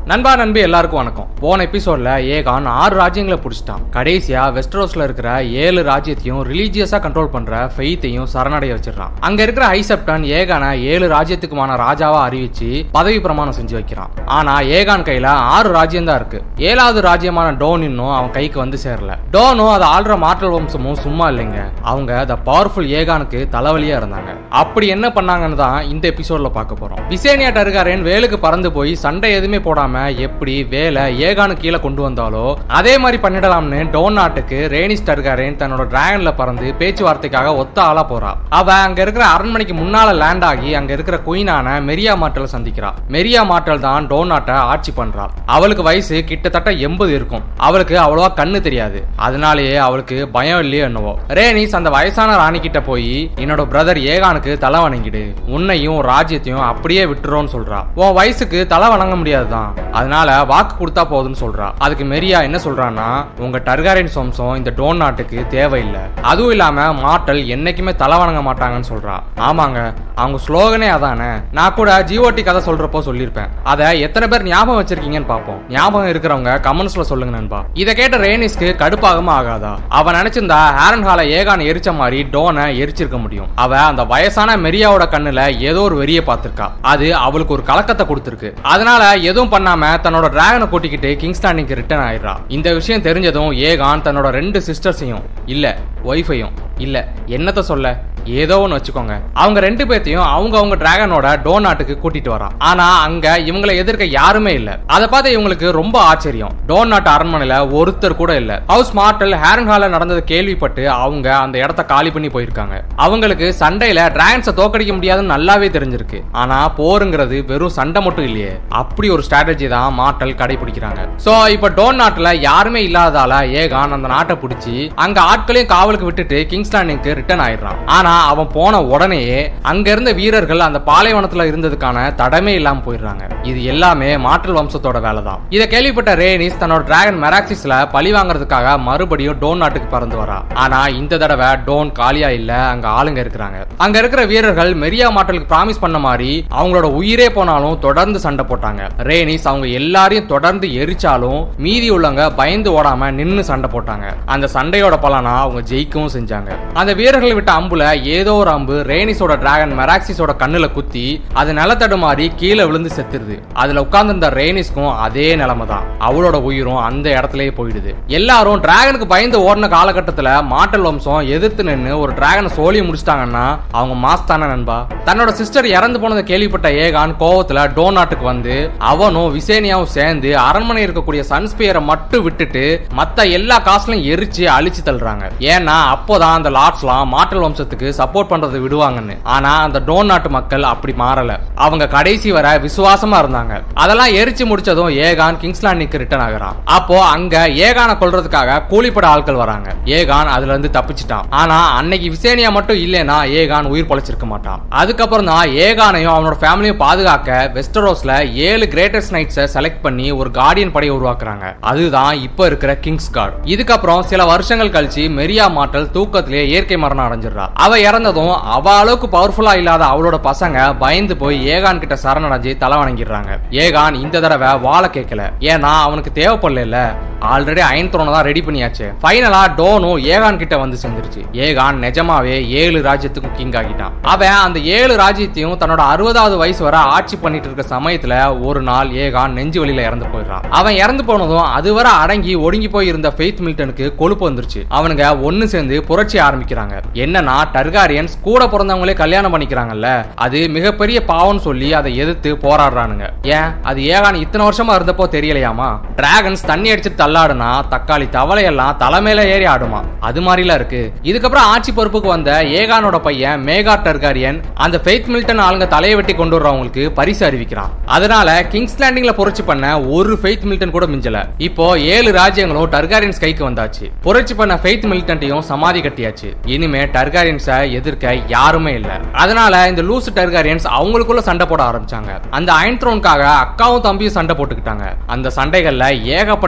நண்பா நண்பி எல்லாருக்கும் வணக்கம் போன எபிசோட்ல ஏகான் ஆறு ராஜ்யங்களை பிடிச்சிட்டான் கடைசியா வெஸ்டரோஸ்ல இருக்கிற ஏழு ராஜ்யத்தையும் ரிலீஜியஸா கண்ட்ரோல் பண்ற ஃபெய்த்தையும் சரணடைய வச்சிடறான் அங்க இருக்கிற ஐசப்டன் ஏகானை ஏழு ராஜ்யத்துக்குமான ராஜாவா அறிவிச்சு பதவி பிரமாணம் செஞ்சு வைக்கிறான் ஆனா ஏகான் கையில ஆறு ராஜ்யம் தான் இருக்கு ஏழாவது ராஜ்யமான டோன் இன்னும் அவன் கைக்கு வந்து சேரல டோனும் அதை ஆள்ற மாற்றல் வம்சமும் சும்மா இல்லைங்க அவங்க த பவர்ஃபுல் ஏகானுக்கு தலைவலியா இருந்தாங்க அப்படி என்ன பண்ணாங்கன்னு தான் இந்த எபிசோட்ல பார்க்க போறோம் விசேனியா டர்காரன் வேலுக்கு பறந்து போய் சண்டை எதுவுமே போடாம எப்படி வேலை ஏகானு கீழே கொண்டு வந்தாலோ அதே மாதிரி பண்ணிடலாம்னு டோன் நாட்டுக்கு ரேனிஸ் டர்காரன் தன்னோட டிராகன்ல பறந்து பேச்சுவார்த்தைக்காக ஒத்த ஆளா போறா அவ அங்க இருக்கிற அரண்மனைக்கு முன்னால லேண்ட் ஆகி அங்க இருக்கிற குயினான மெரியா மாற்றலை சந்திக்கிறா மெரியா மாற்றல் தான் டோன் நாட்டை ஆட்சி பண்றா அவளுக்கு வயசு கிட்டத்தட்ட எண்பது இருக்கும் அவளுக்கு அவ்வளவா கண்ணு தெரியாது அதனாலேயே அவளுக்கு பயம் இல்லையோ என்னவோ ரேனிஸ் அந்த வயசான ராணி கிட்ட போய் என்னோட பிரதர் ஏகானுக்கு தலை வணங்கிடு உன்னையும் ராஜ்யத்தையும் அப்படியே விட்டுறோன்னு சொல்றா உன் வயசுக்கு தலை வணங்க முடியாதுதான் அதனால வாக்கு கொடுத்தா போதும்னு சொல்றா அதுக்கு மெரியா என்ன சொல்றான்னா உங்க டர்காரின் வம்சம் இந்த டோன் நாட்டுக்கு தேவையில்லை அதுவும் இல்லாம மாட்டல் என்னைக்குமே தலை வணங்க மாட்டாங்கன்னு சொல்றா ஆமாங்க அவங்க ஸ்லோகனே அதானே நான் கூட ஜிஓடி கதை சொல்றப்போ சொல்லியிருப்பேன் அதை எத்தனை பேர் ஞாபகம் வச்சிருக்கீங்கன்னு பார்ப்போம் ஞாபகம் இருக்கிறவங்க கமெண்ட்ஸ்ல சொல்லுங்க நண்பா இதை கேட்ட ரேனிஸ்க்கு கடுப்பாகமா ஆகாதா அவன் நினைச்சிருந்தா ஹேரன் ஹால ஏகான் எரிச்ச மாதிரி டோனை எரிச்சிருக்க முடியும் அவ அந்த வயசான மெரியாவோட கண்ணுல ஏதோ ஒரு வெறிய பார்த்திருக்கா அது அவளுக்கு ஒரு கலக்கத்தை கொடுத்திருக்கு அதனால எதுவும் பண்ணாம தன்னோட டிராகனை கூட்டிக்கிட்டு கிங்ஸ்டாண்டிங்க்கு ரிட்டர்ன் ஆயிடுறா இந்த விஷயம் தெரிஞ்சதும் ஏகான் தன்னோட ரெண்டு சிஸ்டர்ஸையும் இல்ல ஒய்ஃபையும் இல்ல என்னத்த சொல்ல ஏதோ ஒன்று வச்சுக்கோங்க அவங்க ரெண்டு பேர்த்தையும் அவங்க அவங்க டிராகனோட டோ நாட்டுக்கு கூட்டிட்டு வரான் ஆனா அங்க இவங்களை எதிர்க்க யாருமே இல்ல அதை பார்த்து இவங்களுக்கு ரொம்ப ஆச்சரியம் டோ நாட்டு அரண்மனையில ஒருத்தர் கூட இல்ல ஹவுஸ் மார்டல் ஹேரன் ஹால நடந்தது கேள்விப்பட்டு அவங்க அந்த இடத்த காலி பண்ணி போயிருக்காங்க அவங்களுக்கு சண்டையில டிராகன்ஸை தோக்கடிக்க முடியாதுன்னு நல்லாவே தெரிஞ்சிருக்கு ஆனா போருங்கிறது வெறும் சண்டை மட்டும் இல்லையே அப்படி ஒரு ஸ்ட்ராட்டஜி தான் மார்டல் கடைபிடிக்கிறாங்க சோ இப்ப டோன் நாட்டுல யாருமே இல்லாததால ஏகான் அந்த நாட்டை பிடிச்சி அங்க ஆட்களையும் காவலுக்கு விட்டுட்டு கிங்ஸ்லாண்டிங்க்கு ரிட்டர்ன் ஆயிடுறான் ஆனா அவன் போன உடனேயே அங்க இருந்த வீரர்கள் அந்த பாலைவனத்துல இருந்ததுக்கான தடமே இல்லாம போயிடுறாங்க இது எல்லாமே மாற்றல் வம்சத்தோட வேலை தான் இதை கேள்விப்பட்ட ரேனிஸ் தன்னோட டிராகன் மெராக்சிஸ்ல பழி வாங்குறதுக்காக மறுபடியும் டோன் நாட்டுக்கு பறந்து வரா ஆனா இந்த தடவை டோன் காலியா இல்ல அங்க ஆளுங்க இருக்கிறாங்க அங்க இருக்கிற வீரர்கள் மெரியா மாட்டலுக்கு ப்ராமிஸ் பண்ண மாதிரி அவங்களோட உயிரே போனாலும் தொடர்ந்து சண்டை போட்டாங்க ரேனிஸ் அவங்க எல்லாரையும் தொடர்ந்து எரிச்சாலும் மீதி உள்ளவங்க பயந்து ஓடாம நின்னு சண்டை போட்டாங்க அந்த சண்டையோட பலனா அவங்க ஜெயிக்கவும் செஞ்சாங்க அந்த வீரர்கள் விட்ட அம்புல ஏதோ ஒரு அம்பு ரேனிஸோட டிராகன் மெராக்சிஸோட கண்ணுல குத்தி அது நிலத்தடுமாறி கீழே விழுந்து செத்துருது அதுல உட்கார்ந்திருந்த ரேனிஸ்க்கும் அதே நிலைமை தான் அவளோட உயிரும் அந்த இடத்துலயே போயிடுது எல்லாரும் டிராகனுக்கு பயந்து ஓடின காலகட்டத்துல மாட்டல் வம்சம் எதிர்த்து நின்னு ஒரு டிராகனை சோழியை முடிச்சிட்டாங்கன்னா அவங்க மாஸ்தான நண்பா தன்னோட சிஸ்டர் இறந்து போனதை கேள்விப்பட்ட ஏகான் கோவத்துல டோ நாட்டுக்கு வந்து அவனும் விசேனியாவும் சேர்ந்து அரண்மனை இருக்கக்கூடிய சன்ஸ்பியரை மட்டும் விட்டுட்டு மத்த எல்லா காசுலையும் எரிச்சு அழிச்சு தள்ளுறாங்க ஏன்னா அப்போதான் அந்த லார்ட்ஸ்லாம் மாட்டல் வம்சத்துக்கு சப்போர்ட் பண்றதை விடுவாங்கன்னு ஆனா அந்த டோன் நாட்டு மக்கள் அப்படி மாறல அவங்க கடைசி வரை விசுவாசமா இருந்தாங்க அதெல்லாம் எரிச்சு முடிச்சதும் ஏகான் கிங்ஸ்லாண்டிக்கு ரிட்டர்ன் ஆகுறான் அப்போ அங்க ஏகானை கொல்றதுக்காக கூலிப்பட ஆட்கள் வராங்க ஏகான் அதுல இருந்து தப்பிச்சிட்டான் ஆனா அன்னைக்கு விசேனியா மட்டும் இல்லைன்னா ஏகான் உயிர் பொழைச்சிருக்க மாட்டான் அதுக்கப்புறம் தான் ஏகானையும் அவனோட ஃபேமிலியும் பாதுகாக்க வெஸ்டரோஸ்ல ஏழு கிரேட்டஸ்ட் நைட்ஸை செலக்ட் பண்ணி ஒரு கார்டியன் படையை உருவாக்குறாங்க அதுதான் இப்ப இருக்கிற கிங்ஸ் கார்டு இதுக்கப்புறம் சில வருஷங்கள் கழிச்சு மெரியா மாட்டல் தூக்கத்திலேயே இயற்கை மரணம் அடைஞ்சிடுறா அவ இறந்ததும் அவ அளவுக்கு பவர்ஃபுல்லா இல்லாத அவளோட பசங்க பயந்து போய் ஏகான் கிட்ட சரணடைஞ்சு தலை வணங்கிடுறாங்க ஏகான் இந்த தடவை வாழ கேட்கல ஏன்னா அவனுக்கு தேவைப்படல ஆல்ரெடி அயன் த்ரோனை தான் ரெடி பண்ணியாச்சு ஃபைனலா டோனும் ஏகான் கிட்ட வந்து சேர்ந்துருச்சு ஏகான் நிஜமாவே ஏழு ராஜ்யத்துக்கும் கிங் ஆகிட்டான் அவன் அந்த ஏழு ராஜ்யத்தையும் தன்னோட அறுபதாவது வயசு வரை ஆட்சி பண்ணிட்டு இருக்க சமயத்துல ஒரு நாள் ஏகான் நெஞ்சு வழியில இறந்து போயிடுறான் அவன் இறந்து போனதும் அதுவரை அடங்கி ஒடுங்கி போய் இருந்த ஃபெய்த் மில்டனுக்கு கொழுப்பு வந்துருச்சு அவனுங்க ஒன்னு சேர்ந்து புரட்சி ஆரம்பிக்கிறாங்க என்னன்னா டர்காரியன்ஸ் கூட பிறந்தவங்களே கல்யாணம் பண்ணிக்கிறாங்கல்ல அது மிகப்பெரிய பாவம்னு சொல்லி அதை எதிர்த்து போராடுறானுங்க ஏன் அது ஏகான் இத்தனை வருஷமா இருந்தப்போ தெரியலையாமா டிராகன்ஸ் தண்ணி அடிச்சுட்டு தள்ளாடுனா தக்காளி தவளையெல்லாம் தலைமையில ஏறி ஆடுமா அது மாதிரிலாம் இருக்கு இதுக்கப்புறம் ஆட்சி பொறுப்புக்கு வந்த ஏகானோட பையன் மேகா டர்காரியன் அந்த ஃபெய்த் மில்டன் ஆளுங்க தலையை வெட்டி கொண்டு வர்றவங்களுக்கு பரிசு அறிவிக்கிறான் அதனால கிங்ஸ் லேண்டிங்ல புரட்சி பண்ண ஒரு ஃபெய்த் மில்டன் கூட மிஞ்சல இப்போ ஏழு ராஜ்யங்களும் டர்காரியன்ஸ் கைக்கு வந்தாச்சு புரட்சி பண்ண ஃபெய்த் மில்டன்ட்டையும் சமாதி கட்டியாச்சு இனிமே டர்காரியன்ஸை எதிர்க்க யாருமே இல்ல அதனால இந்த லூசு டர்காரியன்ஸ் அவங்களுக்குள்ள சண்டை போட ஆரம்பிச்சாங்க அந்த அயன் த்ரோனுக்காக அக்காவும் தம்பியும் சண்டை போட்டுக்கிட்டாங்க அந்த சண்டைகள்ல ஏகப்பட்ட பேர் இறந்தாங்க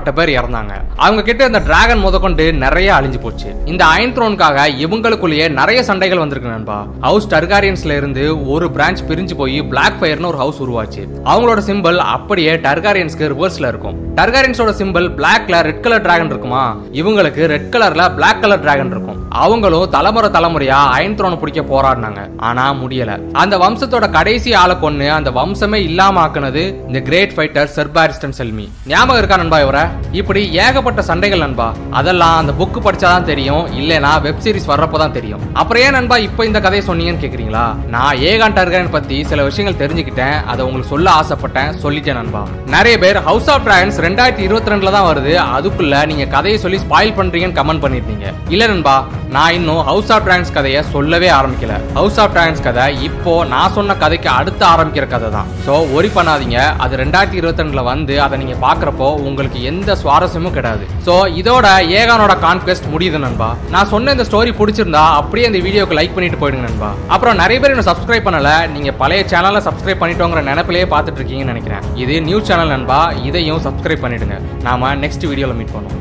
இறந்தாங்க அவங்க கிட்ட இந்த டிராகன் முதற்கொண்டு நிறைய அழிஞ்சு போச்சு இந்த அயன் த்ரோனுக்காக இவங்களுக்குள்ளேயே நிறைய சண்டைகள் வந்திருக்கு நண்பா ஹவுஸ் டர்காரியன்ஸ்ல இருந்து ஒரு பிரான்ச் பிரிஞ்சு போய் பிளாக் ஃபயர்னு ஒரு ஹவுஸ் உருவாச்சு அவங்களோட சிம்பிள் அப்படியே டர்காரியன்ஸ்க்கு ரிவர்ஸ்ல இருக்கும் டர்காரியன்ஸோட சிம்பிள் பிளாக்ல ரெட் கலர் டிராகன் இருக்குமா இவங்களுக்கு ரெட் கலர்ல பிளாக் கலர் டிராகன் இருக்கும் அவங்களும் தலைமுறை தலைமுறையா அயன் த்ரோனை பிடிக்க போராடினாங்க ஆனா முடியல அந்த வம்சத்தோட கடைசி ஆளை கொன்னு அந்த வம்சமே இல்லாம ஆக்குனது இந்த கிரேட் ஃபைட்டர் செர்பாரிஸ்டன் செல்மி ஞாபகம் இருக்கா நண்பா இவரை இப்படி ஏகப்பட்ட சண்டைகள் நண்பா அதெல்லாம் அந்த புக் படிச்சாதான் தெரியும் இல்லனா வெப் சீரிஸ் வர்றப்போ தான் தெரியும் அப்புறம் ஏன் நண்பா இப்போ இந்த கதையை சொன்னீங்கன்னு கேக்குறீங்களா நான் ஏகான் டர்கன் பத்தி சில விஷயங்கள் தெரிஞ்சுக்கிட்டேன் அதை உங்களுக்கு சொல்ல ஆசைப்பட்டேன் சொல்லிட்டேன் நண்பா நிறைய பேர் ஹவுஸ் ஆஃப் டிராகன்ஸ் ரெண்டாயிரத்தி இருபத்தி ரெண்டுல தான் வருது அதுக்குள்ள நீங்க கதையை சொல்லி ஸ்பாயில் பண்றீங்கன்னு கமெண்ட் பண்ணிருந்தீங்க இல்ல நண்பா நான் இன்னும் ஹவுஸ் ஆஃப் டிராகன்ஸ் கதையை சொல்லவே ஆரம்பிக்கல ஹவுஸ் ஆஃப் டிராகன்ஸ் கதை இப்போ நான் சொன்ன கதைக்கு அடுத்து ஆரம்பிக்கிற கதை தான் ஸோ ஒரி பண்ணாதீங்க அது ரெண்டாயிரத்தி இருபத்தி ரெண்டுல வந்து அதை நீங்க பாக்குறப்போ உங்களுக்கு எந்த சுவாரஸ்யமும் கிடையாது ஸோ இதோட ஏகானோட கான்குவெஸ்ட் முடியுது நண்பா நான் சொன்ன இந்த ஸ்டோரி பிடிச்சிருந்தா அப்படியே இந்த வீடியோக்கு லைக் பண்ணிட்டு போயிடுங்க நண்பா அப்புறம் நிறைய பேர் இன்னும் சப்ஸ்கிரைப் பண்ணல நீங்க பழைய சேனலை சப்ஸ்கிரைப் பண்ணிட்டோங்கிற நினைப்பிலேயே பார்த்துட்டு இருக்கீங்கன்னு நினைக்கிறேன் இது நியூஸ் சேனல் நண்பா இதையும் சப்ஸ்கிரைப் பண்ணிடுங்க நாம நெக்ஸ்ட் வீடியோல மீட் பண்ணுவோம்